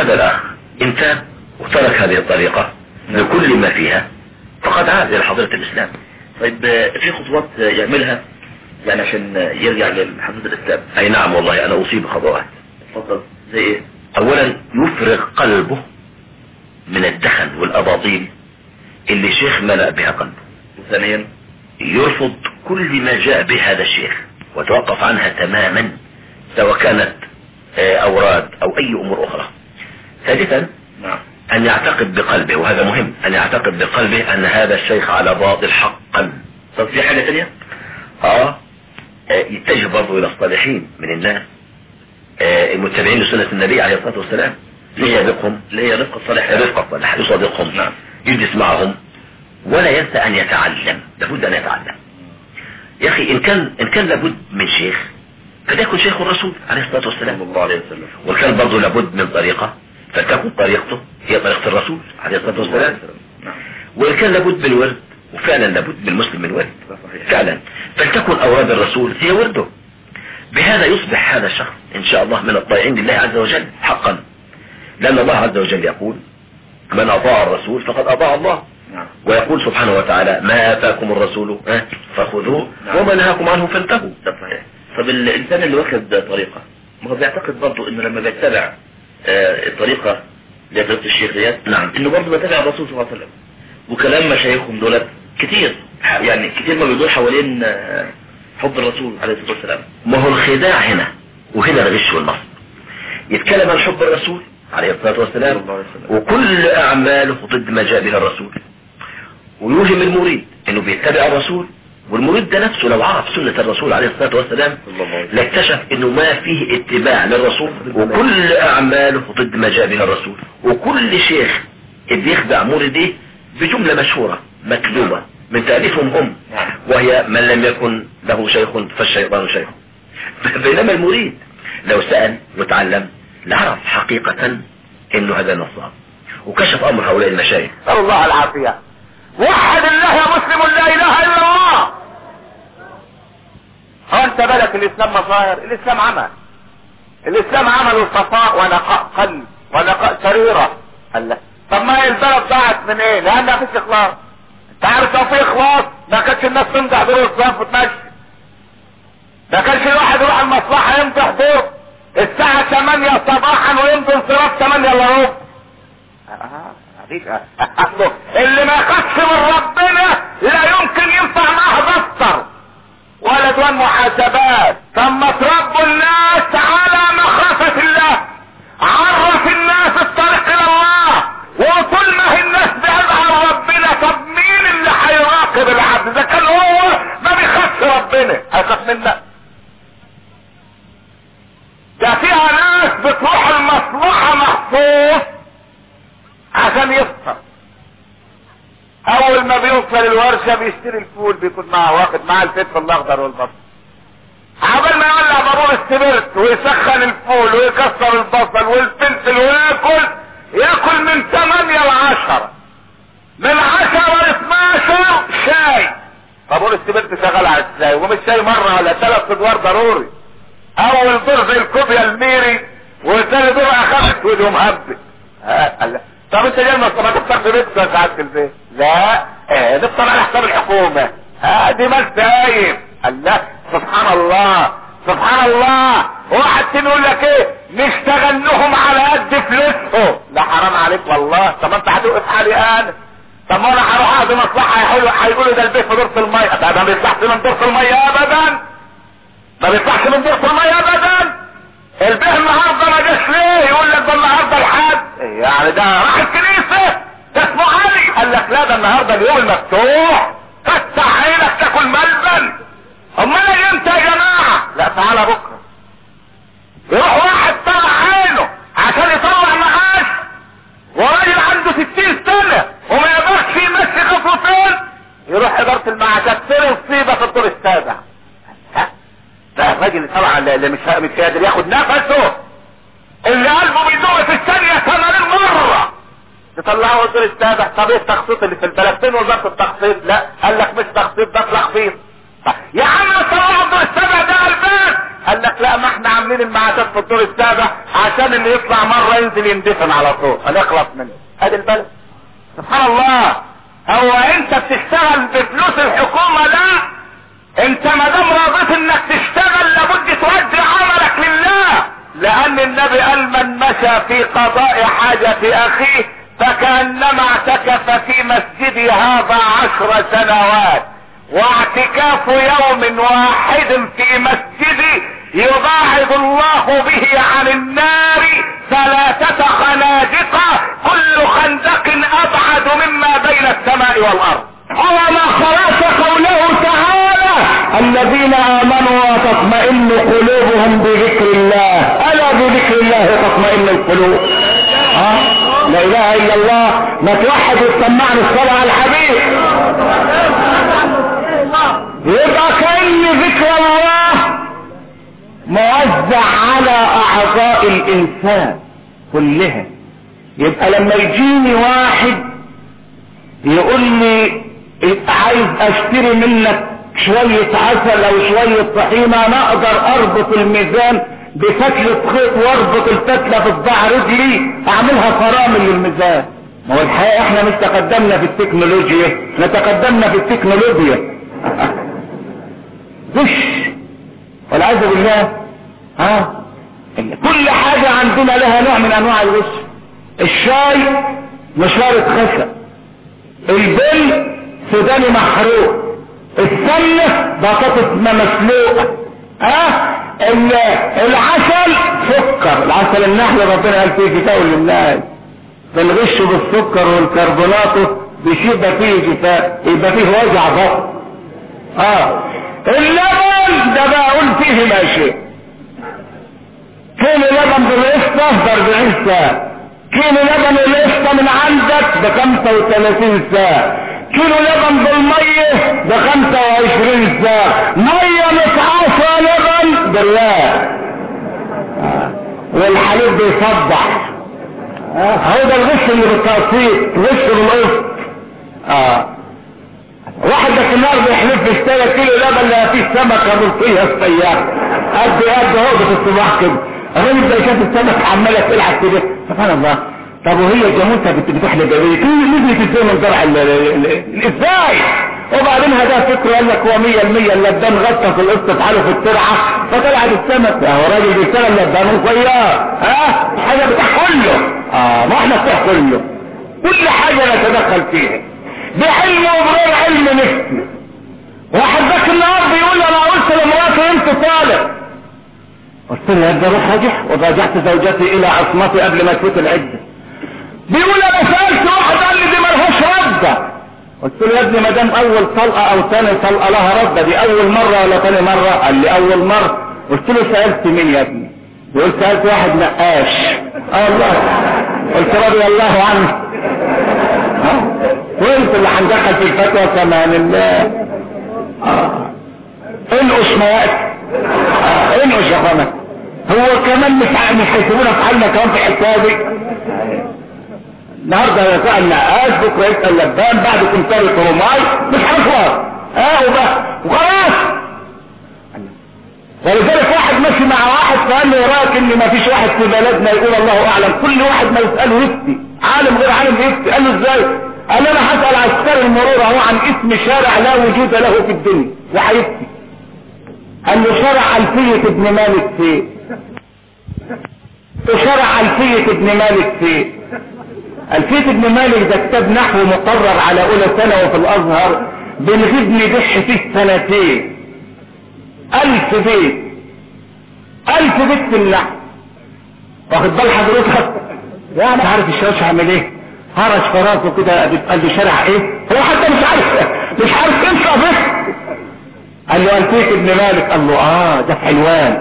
هذا الاخ ان تاب وترك هذه الطريقة لكل ما فيها فقد عاد الى حضرة الاسلام طيب آه، في خطوات آه، يعملها يعني عشان آه، يرجع لحضرة الاسلام اي نعم والله انا اصيب خطوات اتفضل زي ايه اولا يفرغ قلبه من الدخن والاباطيل اللي شيخ ملأ بها قلبه وثانيا يرفض كل ما جاء به هذا الشيخ وتوقف عنها تماما سواء كانت آه، اوراد او اي امور اخرى ثالثا نعم ان يعتقد بقلبه وهذا مهم ان يعتقد بقلبه ان هذا الشيخ على باطل حقا طب في حاجة تانية اه آه، يتجه برضه الى الصالحين من الناس آه، المتبعين لسنة النبي عليه الصلاة والسلام يصادقهم اللي هي رفقة الصالح رفقة الصالح يصادقهم نعم. يجلس معهم ولا ينسى ان يتعلم لابد ان يتعلم يا اخي ان كان ان كان لابد من شيخ فليكن شيخ الرسول عليه الصلاة والسلام صلى الله عليه وسلم وان كان برضه لابد من طريقة فلتكن طريقته هي طريقة الرسول عليه الصلاة والسلام نعم وان كان لابد من ورد وفعلا لابد من المسلم من ورد ده صحيح فعلا فلتكن اوراد الرسول هي ورده بهذا يصبح هذا الشخص ان شاء الله من الطائعين لله عز وجل حقا لان الله عز وجل يقول من اطاع الرسول فقد اطاع الله نعم ويقول سبحانه وتعالى ما اتاكم الرسول ها، فخذوه نعم. وما نهاكم عنه فانتهوا ده صحيح طب الانسان اللي واخد طريقة ما هو بيعتقد برضه انه لما بيتبع آه، الطريقة اللي هي طريقة الشيخ ديت نعم. انه برضه بيتبع الرسول صلى الله عليه وسلم وكلام مشايخهم دولت كتير يعني كتير ما بيدور حوالين آه، حب الرسول عليه الصلاة والسلام ما هو الخداع هنا وهنا الغش والنصب يتكلم عن حب الرسول عليه الصلاة والسلام صلى الله عليه وسلم. وكل أعماله ضد ما جاء به الرسول ويوهم المريد انه بيتبع الرسول والمريد ده نفسه لو عرف سنة الرسول عليه الصلاة والسلام صلى الله عليه وسلم. لاكتشف انه ما فيه اتباع للرسول وكل اعماله ضد ما جاء به الرسول وكل شيخ بيخدع مريديه بجملة مشهورة مكذوبة من تأليفهم هم نعم. وهي من لم يكن له شيخ فالشيطان شيخ بينما المريد لو سأل وتعلم لعرف حقيقة انه هذا نصاب وكشف امر هؤلاء المشايخ نسأل الله العافية وحد الله يا مسلم لا اله الا الله هو انت بالك الاسلام مظاهر الاسلام عمل الاسلام عمل صفاء ونقاء قلب ونقاء سريرة قال لك طب ما هي البلد ضاعت من ايه لان ما فيش اخلاص انت عارف لو في اخلاص ما كانتش الناس تمدح دور الصف وتمشي ما كانش الواحد يروح المصلحة يمدح دور الساعة 8 صباحا ويمضي انصراف 8 الا ربع أصله اللي ما خدش من ربنا لا يمكن ينفع معاه دفتر ولا دون محاسبات ثم تربوا الناس على مخافة الله عرف الناس الطريق الى الله وطول ما هي الناس بعيد عن ربنا طب مين اللي هيراقب العبد اذا كان هو ما بيخافش ربنا هيخاف منا ده فيها ناس بتروح المصلحة مخصوص عشان يفطر اول ما بيوصل الورشة بيشتري الفول بيكون معاه واخد معاه الفلفل الاخضر والبصل عبال ما يولع بابور السبرت ويسخن الفول ويكسر البصل والفلفل وياكل ياكل من 8 ل 10 من 10 ل 12 شاي بابور السبرت شغال على الشاي ومش شاي مرة ولا ثلاث ادوار ضروري اول دور زي الكوبيا الميري وثاني دور اخذت وايدهم هبت ها قال لا. طب انت ليه ما ما تفطر في بيتك يا سعاده البيت لا اه نفطر على حساب الحكومه ها دي مال سايب قال لا سبحان الله سبحان الله واحد تاني يقول لك ايه نشتغل لهم على قد فلوسهم لا حرام عليك والله طب انت هتوقف حالي انا طب ما انا هروح اقضي مصلحه هيقولوا هيقولوا ده البيت في دورة الميه طب ما بيطلعش من دورة الميه ابدا ما بيطلعش من دورة الميه ابدا البيه النهارده ما جاش ليه يقول لك ده النهارده الحد يعني ده راح الكنيسه ده اسمه علي قال لك لا ده النهارده اليوم المفتوح فتح عينك تاكل ملبن امال اجي امتى يا جماعه لا تعالى بكره يروح واحد طلع عينه عشان يطلع معاش وراجل عنده ستين سنه وما يقدرش يمشي خطوتين يروح اداره المعاشات فين مصيبه في الدور السابع ها ده الراجل طبعا اللي مش مش قادر ياخد نفسه اللي قلبه بيدق في الثانية 80 مرة تطلعه الدور السابع طب ايه التخطيط اللي في البلد فين وزارة التخطيط لا قال لك مش تخطيط ده تلخبيط طب يا عم طلعوا الدور السابع ده الباب قال لك لا ما احنا عاملين المعاشات في الدور السابع عشان اللي يطلع مرة ينزل يندفن على طول هنخلص منه ادي البلد سبحان الله هو انت بتشتغل بفلوس الحكومة لا انت ما دام راضيت انك تشتغل لابد تودي عملك لله لان النبي قال من مشى في قضاء حاجة اخيه فكأنما اعتكف في مسجدي هذا عشر سنوات واعتكاف يوم واحد في مسجدي يباعد الله به عن النار ثلاثة خنادق كل خندق ابعد مما بين السماء والارض هو ما خلاص قوله تعالى الذين امنوا وتطمئن قلوبهم بذكر الله الا بذكر الله تطمئن القلوب ها لا اله الا الله ما توحد وتسمعني الصلاة على الحبيب يبقى كأن ذكر الله موزع على اعضاء الانسان كلها يبقى لما يجيني واحد يقول لي عايز اشتري منك شوية عسل او شوية طحينة انا اقدر اربط الميزان بفتلة خيط واربط الفتلة في صباع رجلي اعملها فرامل للميزان ما هو الحقيقة احنا مش تقدمنا في التكنولوجيا احنا تقدمنا في التكنولوجيا غش والعياذ بالله ها كل حاجة عندنا لها نوع من انواع الغش الشاي مشارة خشب البن سوداني محروق السمنة بطاطس مسلوقة ها العسل سكر العسل النحل ربنا قال فيه كتاب للناس بنغش بالسكر والكربونات بيشيب فيه جفاء يبقى فيه وجع بطن اه اللبن ده بقول فيه ماشي كيلو لبن بالقسطة ب 40 ساعة كيلو لبن القسطة من عندك ب 35 ساعة كيلو لبن بالمية ب 25 ساعة مية متعاصة لبن بالله والحليب بيصدح هو ده الغش اللي بالتقسيط غش بالقسط اه واحد ده في النار بيحلف اشترى كيلو لبن لا فيه سمكه ملقيه السياره قد قد عقده الصباح كده الراجل ده شاف السمك عماله تلعب كده سبحان الله طب وهي الجاموسه بتحلب ايه؟ كل نزلت ازاي من زرع ازاي؟ وبعدين هذا فكره قال لك هو 100% اللبان غطى في القسط تعالوا في الترعه فطلعت السمك اهو راجل بيشتغل لبان وخيار ها حاجه بتاع كله اه ما احنا بتاع كله كل حاجه نتدخل فيها بعلم وبغير علم نفسي واحد ذاك النهار بيقول انا قلت لمراتي انت طالب قلت له يا روح راجع وراجعت زوجتي الى عصمتي قبل ما تفوت العده بيقول انا سالت واحد قال لي دي ملهاش رده قلت له يا ابني ما دام اول طلقه او ثاني طلقه لها رده دي اول مره ولا ثاني مره قال لي اول مره قلت له سالت مين يا ابني يقول سالت واحد نقاش اه والله قلت رضي الله عنه وانت اللي هندخل في الفتوى كمان الله اه انقش ما يأتي اه انقش يا اخوانا هو كمان مش مش هيسيبونا في حالنا كمان في حسابي النهارده يسأل نقاش بكره يسأل لبان بعد تمثال الطرماي مش هنخلص اه وبس وخلاص ولذلك واحد ماشي مع واحد فقال له يراك ان ما فيش واحد في بلدنا يقول الله اعلم كل واحد ما يسأله يفتي عالم غير عالم يفتي قال له ازاي قال انا هسأل عسكري المرور اهو عن اسم شارع لا وجود له في الدنيا وهيفتي قال له شارع الفية ابن مالك فين شارع الفية ابن مالك فين الفية ابن مالك ده كتاب نحو مقرر على اولى سنة وفي الازهر بنغيب ندح فيه سنتين الف بيت الف بيت في النحو واخد بال حضرتك يعني عارف الشاش عامل ايه هرش في راسه كده قال له شارع ايه هو حتى مش عارف مش عارف امشي بس قال له الفيت ابن مالك قال له اه ده في حلوان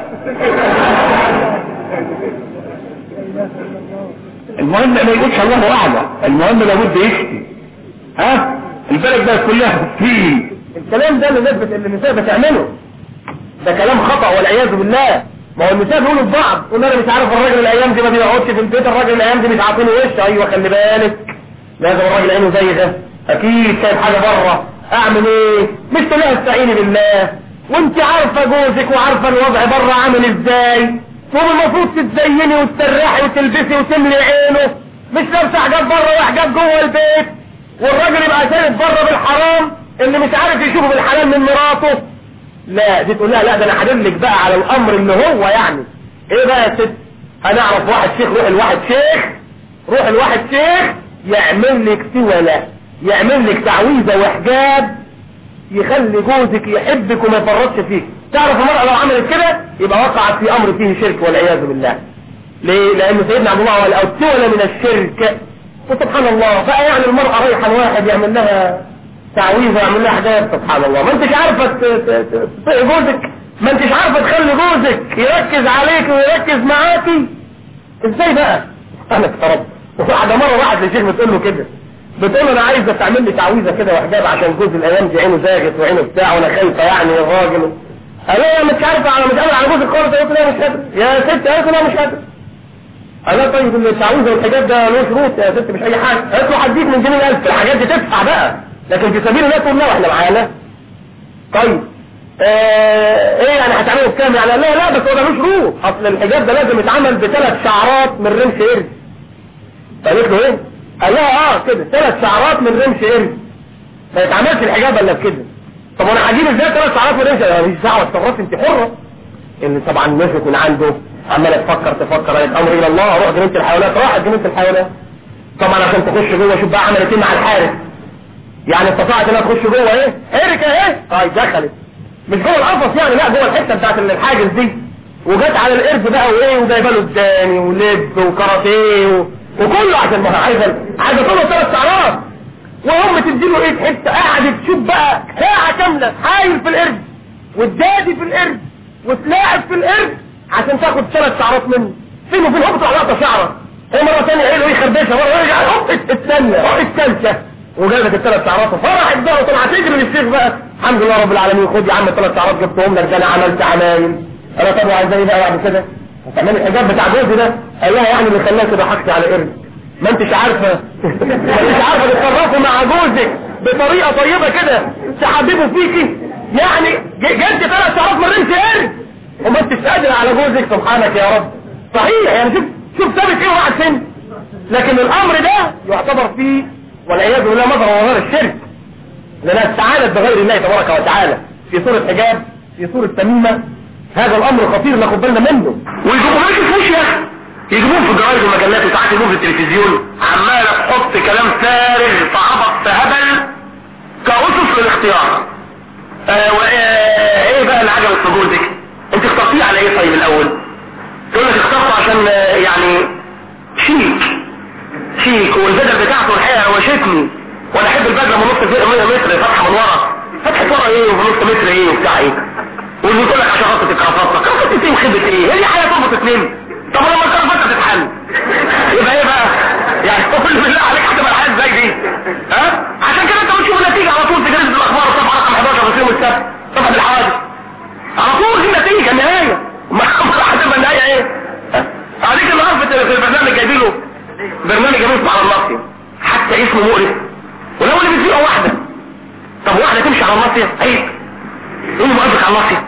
المهم ما يقولش الله اعلم المهم لابد يفتي ها البلد ده كلها فيه الكلام ده اللي نثبت ان النساء بتعمله ده كلام خطأ والعياذ بالله ما هو النساء بيقولوا لبعض قلنا انا مش عارف الراجل الايام دي ما بيقعدش في البيت الراجل الايام دي مش عاطينه وش ايوه خلي بالك لازم الراجل عينه زي ده اكيد شايف حاجه بره اعمل ايه مش تقولها استعيني بالله وانت عارفه جوزك وعارفه الوضع بره عامل ازاي والمفروض تتزيني وتسرحي وتلبسي وتملي عينه مش لابسه حاجات بره وحاجات جوه البيت والراجل يبقى شايف بره بالحرام اللي مش عارف يشوفه بالحلال من مراته لا دي تقول لها لا ده انا هدلك بقى على الامر اللي هو يعني ايه بقى يا ست هنعرف واحد شيخ روح الواحد شيخ روح الواحد شيخ يعمل لك سوله يعمل لك تعويذه وحجاب يخلي جوزك يحبك وما يفرطش فيك تعرف المرأة لو عملت كده يبقى وقعت في امر فيه شرك والعياذ بالله ليه لان سيدنا عبد الله قال السوله من الشرك وسبحان الله بقى يعني المرأة رايحة لواحد يعمل لها تعويذة يعمل لها حاجات سبحان الله ما انتش عارفة ت- ت- ت- تطيع جوزك ما انتش عارفة تخلي جوزك يركز عليك ويركز معاكي ازاي بقى سبحانك يا رب وواحدة مرة واحد لشيخ بتقول له كده بتقول له انا عايزة تعمل لي تعويذة كده وحجاب عشان جوزي الايام دي عينه زاغت وعينه بتاع وانا خايفة يعني الراجل قال لي انا مش عارفة انا مش قادر على جوزك خالص قلت له مش قادر يا ست قالت له مش قادر قال لها طيب التعويذه والحاجات ده له شروط يا ست مش اي حاجه قالت له هديك من جنيه الالف الحاجات دي تدفع بقى لكن في سبيل الله تقول لا واحنا معانا طيب آه ايه يعني هتعمله بكام يعني لا لا بس هو ده له شروط اصل الحجاب ده لازم يتعمل بثلاث شعرات من رمش قرد قالت له ايه قال لها اه كده ثلاث شعرات من رمش قرد ما يتعملش الحجاب الا بكده طب وانا هجيب ازاي ثلاث شعرات من رمش قرد مش دعوه اتصرفي انت حره ان طبعا الناس يكون عنده عماله تفكر تفكر قالت امر الى الله اروح جنينه الحيوانات راحت جنينه الحيوانات طبعا عشان تخش جوه شوف بقى عملت ايه مع الحارس يعني استطاعت انها تخش جوه ايه اركه ايه طيب دخلت مش جوه القفص يعني لا جوه الحته بتاعت الحاجز دي وجت على القرد بقى وايه وجايبه له الداني ولب وكاراتيه و... وكله عشان ما عايزه عايزه طول ثلاث شعرات وهم تديله ايه حته قاعد تشوف بقى ساعه كامله حايل في القرد والدادي في القرد وتلاعب في القرد عشان تاخد ثلاث شعرات منه فين وفين هبط على شعره هي مرة تانية ايه له يخربشها مرة يرجع هوب الثانية هوب الثالثة وجابت الثلاث شعرات وفرحت بقى وطلعت تجري للشيخ بقى الحمد لله رب العالمين خد يا عم الثلاث شعرات جبتهم لك ده انا عملت عمايل انا طب عايز ايه بقى بعد كده هتعمل الحجاب بتاع جوزي ده قال لها يعني اللي خلاك كده حكت على قرد ما انتش عارفة ما انتش عارفة تتصرفي مع جوزك بطريقة طيبة كده تحببه فيكي يعني ج- جبت ثلاث شعرات من رمش قرد وما انتش قادر على جوزك سبحانك يا رب صحيح يعني شوف شوف ثابت ايه واحد فين لكن الامر ده يعتبر فيه والعياذ بالله مظهر وظهر الشرك لانها استعانت بغير الله تبارك وتعالى في صورة حجاب في صورة تميمة هذا الامر خطير ناخد بالنا منه ويجيبوها لك في وش يا اخي يجيبوهم في الجرايد والمجلات وساعات يجيبوهم في التلفزيون عمالة تحط كلام فارغ في عبط في هبل كأسس للاختيار آه وآه ايه بقى اللي عجبك في جوزك انت اخترتيه على ايه طيب الاول تقول لك اخترته عشان آه، يعني شيك شيك والبدل بتاعته الحقيقه روشتني وانا احب البدله من نص متر فتحه من ورا فتحه ورا ايه وفي نص متر ايه وبتاع ايه واللي يقول لك عشان خاطر الكرافته كرافته ايه وخدت ايه هي دي حاجه تربط اتنين طب لما الكرافته تتحل يبقى ايه بقى يعني قول بالله عليك هتبقى الحياه ازاي دي ها عشان كده انت بتشوف النتيجه على طول في جريده الاخبار الصفحه رقم 11 في يوم السبت صفحه الحوادث على طول دي النتيجه النهايه ما هتبقى النهايه ايه ها؟ عليك النهارده في في البرنامج جايبين له برنامج جميل على الناصيه حتى اسمه مقرف ولو اللي بتزيقه واحده طب واحده تمشي على الناصيه عيب ايه اللي مؤذك على الناصيه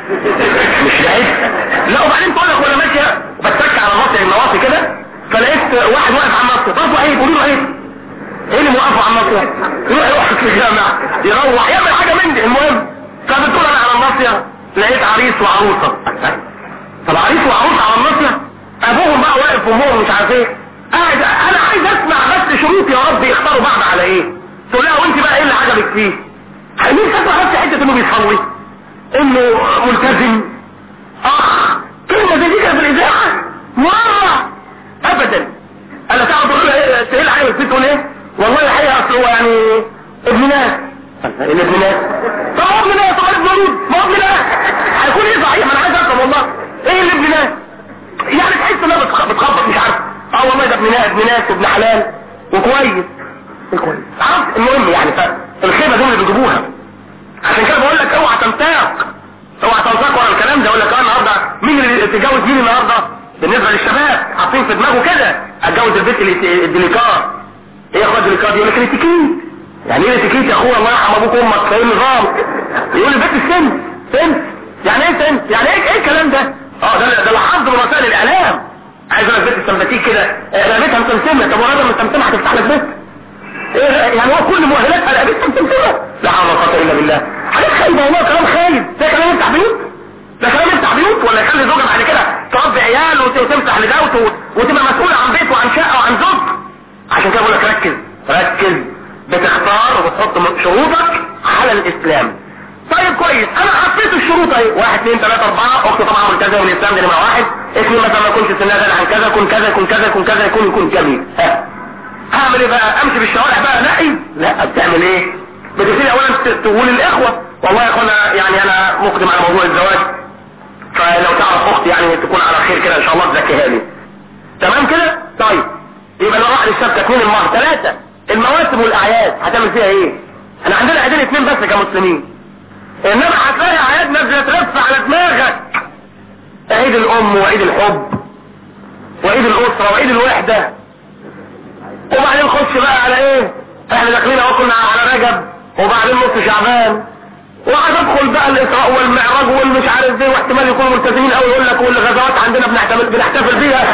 مش عيب لا وبعدين تقول لك وانا ماشيه بتك على الناصيه النواصي كده فلقيت واحد واقف على الناصيه برضه عيب قولوا له عيب ايه اللي موقفه على الناصيه يروح يروح في الجامع يروح يعمل حاجه من دي المهم فبتقول انا على الناصيه لقيت عريس وعروسه طب عريس وعروسه على الناصيه ابوهم بقى واقف وامهم مش عارف ايه قاعد انا عايز اسمع بس شروط يا رب يختاروا بعض على ايه تقول لها وانت بقى ايه اللي عجبك فيه مين تسمع بس حته انه بيصلي انه ملتزم اخ كلمه زي دي كانت في الاذاعه مره ابدا انا تعرف تقول لها تقول عليه الست تقول ايه والله الحقيقه اصل هو يعني ابن ناس ايه ابن ناس طب هو ابن ناس طب ابن مولود ما هو ابن ناس هيكون ايه صحيح ما انا عايز افهم والله ايه اللي ابن ناس يعني تحس انها بتخ- بتخبط مش عارف اه والله ده ابن ناس ابن ناس وابن حلال وكويس كويس عرفت المهم يعني فالخيبه دول اللي بيجيبوها عشان كده بقول لك اوعى تنساق اوعى تنساق ورا الكلام ده اقول لك اه النهارده مين اللي تتجوز مين النهارده بالنسبه للشباب حاطين في دماغه كده اتجوز البنت اللي الديليكار ايه يا اخويا الديليكار دي يقول لك الاتيكيت يعني ايه الاتيكيت يا اخويا الله يرحم ابوك وامك ايه النظام يقول البنت السن سن يعني ايه سن يعني ايه ايه الكلام ده اه ده ده اللي حافظ من وسائل الاعلام عايز انا بيت السمباتيك كده آه، رميتها مسمسمه طب وراجل مسمسمه هتفتح لك بيت ايه ده؟ يعني هو كل مؤهلاتها رميتها مسمسمه لا حول ولا قوه الا بالله حاجات خايبه والله كلام خايب ده كلام يفتح بيوت ده كلام يفتح بيوت ولا يخلي زوجها بعد كده تربي عيال وت- وتمسح لده وت- وتبقى مسؤوله عن بيت وعن شقه وعن زوج عشان كده بقول لك ركز ركز بتختار وبتحط شروطك على الاسلام طيب كويس انا حطيت الشروط اهي واحد اثنين ثلاثة اربعة اخت طبعا ملتزمة والاسلام دي نمرة واحد اثنين مثلا ما يكونش سنها زاد عن كذا يكون كذا يكون كذا يكون كذا يكون يكون جميل ها هعمل ايه بقى امشي بالشوارع بقى نقي لا بتعمل ايه بتبتدي اولا ت- تقول الاخوة والله يا اخوانا يعني انا مقدم على موضوع الزواج فلو تعرف اختي يعني تكون على خير كده ان شاء الله تزكيها لي تمام كده طيب يبقى لو راح للشبكة اثنين المهر ثلاثة المواسم والاعياد هتعمل فيها ايه احنا عندنا عيدين اثنين بس كمسلمين انما هتلاقي اعياد نازله تلف على دماغك عيد الام وعيد الحب وعيد الاسره وعيد الوحده وبعدين خش بقى على ايه احنا داخلين اهو كنا على رجب وبعدين نص شعبان وهتدخل بقى الاسراء والمعراج والمش عارف ايه واحتمال يكونوا ملتزمين قوي يقول لك والغزوات عندنا بنحتفل بنحتفل بيها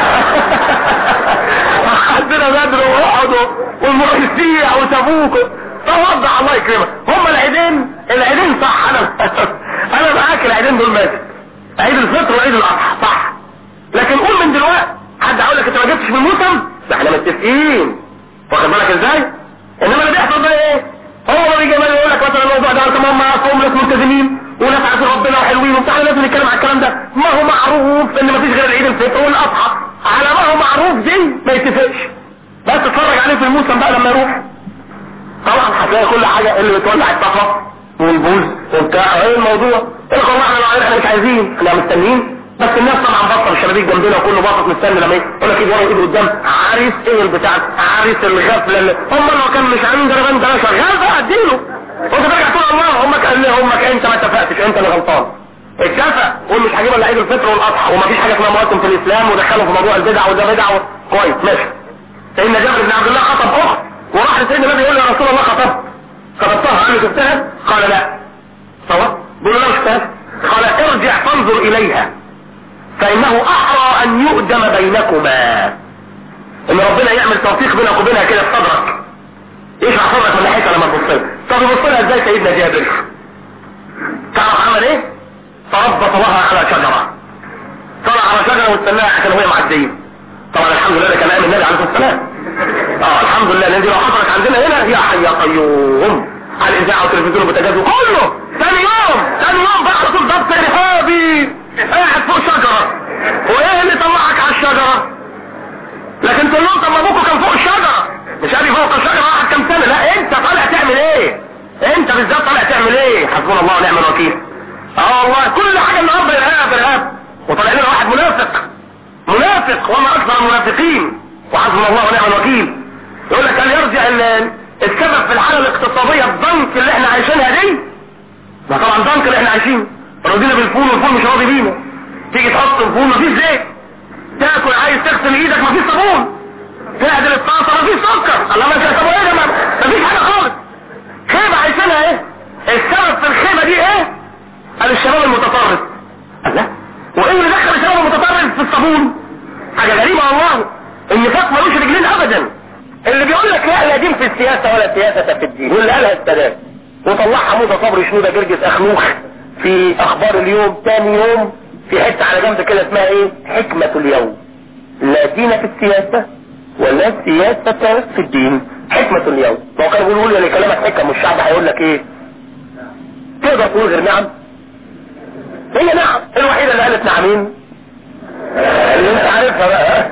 عندنا بدر واحد والمريسيع وتبوك توضع الله يكرمك هم العيدين العيدين صح انا انا معاك العيدين دول ماشي عيد الفطر وعيد الاضحى صح لكن قول من دلوقتي حد هيقول لك انت ما جبتش في الموسم ده احنا متفقين واخد بالك ازاي انما اللي بيحصل ده ايه هو ما بيجي يقول لك مثلا الموضوع ده طب هم اصلهم ناس ملتزمين وناس عارفين ربنا وحلوين وبتاع لازم نتكلم على الكلام ده ما هو معروف ان ما فيش غير العيد الفطر والاضحى على ما هو معروف دي ما يتفقش بس تتفرج عليه في الموسم بقى لما يروح طبعا هتلاقي كل حاجة اللي بتولع الصفا والبوز وبتاع ايه الموضوع ايه والله احنا لو احنا مش عايزين احنا مستنيين بس الناس طبعا بطل الشبابيك جنبنا وكله باصص مستني لما ايه يقول لك ايد ورا ايد قدام عريس ايه البتاع عريس الغفله اللي هم لو كان مش عاملين درجان ده شغال بقى اديله وانت ترجع تقول الله امك قال لي امك انت ما اتفقتش انت اللي غلطان اتفق قول مش هجيب الا عيد الفطر والاضحى ومفيش حاجه اسمها مواسم في الاسلام ودخلوا في موضوع البدع وده بدع و- كويس ماشي سيدنا جابر بن عبد الله خطب اخت وراح لسيدنا النبي يقول له يا رسول الله خطبت خطبتها قال له شفتها قال لا صواب بيقول له لا شفتها قال ارجع فانظر اليها فانه احرى ان يؤدم بينكما ان ربنا يعمل توفيق بينك وبينها كده في صدرك يشرح صدرك من ناحيتها لما تبص لها طب يبص لها ازاي سيدنا جابر تعرف عمل ايه فربط لها على شجره طلع على شجره واستناها عشان وهي معديه طبعا الحمد لله ده كان ايام النبي عليه الصلاه والسلام اه الحمد لله لان دي لو حصلت عندنا هنا يا حي يا قيوم على الاذاعه والتلفزيون والبوتاجاز وكله ثاني يوم ثاني يوم بقى على طول ضبط ارهابي قاعد فوق شجره وايه اللي طلعك على الشجره لكن تقول لهم طب ما ابوكوا كان فوق الشجره مش قال فوق الشجره واحد كام سنه لا انت طالع تعمل ايه انت بالذات طالع تعمل ايه حسبنا الله ونعم الوكيل اه والله كل حاجه النهارده ارهاب ارهاب وطلع لنا واحد منافق منافق وما اكثر المنافقين وحسبنا الله ونعم الوكيل يقول لك هل يرجع ال- السبب في الحاله الاقتصاديه الضنك اللي احنا عايشينها دي ما طبعا ضنك اللي احنا عايشينه رضينا بالفول والفول مش راضي بينا تيجي تحط الفول مفيش زيت تاكل عايز تغسل ايدك مفيش صابون تعدل الطاسه مفيش سكر الله ما طب ايه ده ما- مفيش حاجه خالص خيبه عايشينها ايه السبب في الخيبه دي ايه قال الشباب المتطرف قال لا وايه اللي دخل الشباب المتطرف في الصابون حاجه غريبه والله النفاق ملوش رجلين ابدا اللي بيقول لك لا لا دين في السياسه ولا سياسه في الدين واللي قالها السلام وطلعها موسى صبري شنودة جرجس اخنوخ في اخبار اليوم تاني يوم في حته على جنب كده اسمها ايه حكمه اليوم لا دين في السياسه ولا سياسه في الدين حكمه اليوم ما هو كانوا بيقولوا لي ان كلامك حكم والشعب هيقول لك ايه تقدر تقول غير نعم هي نعم الوحيدة اللي قالت نعمين اللي انت عارفها بقى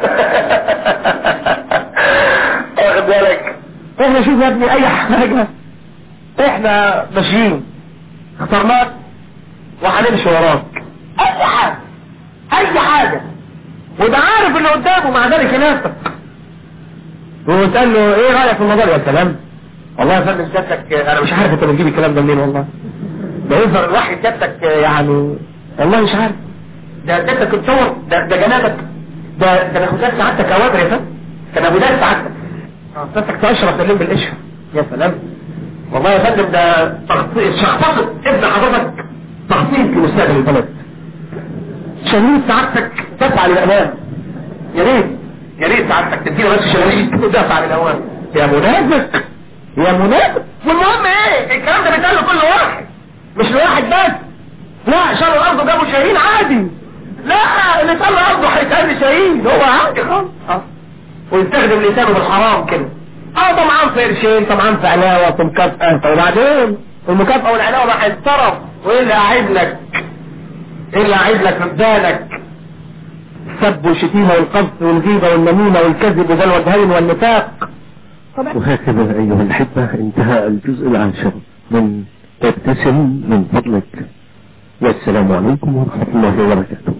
واخد بالك احنا شوف يا ابني اي حاجة احنا ماشيين اخترناك وهنمشي وراك اي حاجة اي حاجة وده عارف اللي قدامه مع ذلك ينافق وتقول له ايه رأيك في الموضوع يا سلام والله يا فندم سيادتك انا مش عارف انت بتجيب الكلام ده منين والله ده يظهر الواحد سيادتك يعني والله مش عارف ده سيادتك بتصور ده, ده جنابك ده ده انا خدت سعادتك اوامر يا فندم كان ابو ده سعادتك سيادتك تشرف الليل بالقشره يا سلام والله يا فندم ده تخطيط شخصت ابن حضرتك تخطيط لمستقبل البلد شهيد سعادتك دفع عن الامام يا ريت يا ريت سعادتك تدينا بس شهيد ودفع عن الامام يا منافق يا منافق والمهم ايه الكلام ده بيتقال لكل واحد مش لواحد بس لا شال الارض جابوا شاهين عادي لا اللي طلع ارضه هيتقال شاهين هو عادي خالص اه ويستخدم لسانه بالحرام كده اه طمعان في قرشين طمعان في علاوه في مكافأة طب وبعدين المكافأة والعلاوة ما هيتصرف وايه اللي قاعد لك ايه اللي قاعد لك في بالك السب والشتيمة والقذف والغيبة والنميمة والكذب وذا الوجهين والنفاق طبعا وهكذا أيها الأحبة انتهى الجزء العاشر من ابتسم من فضلك والسلام عليكم ورحمة الله وبركاته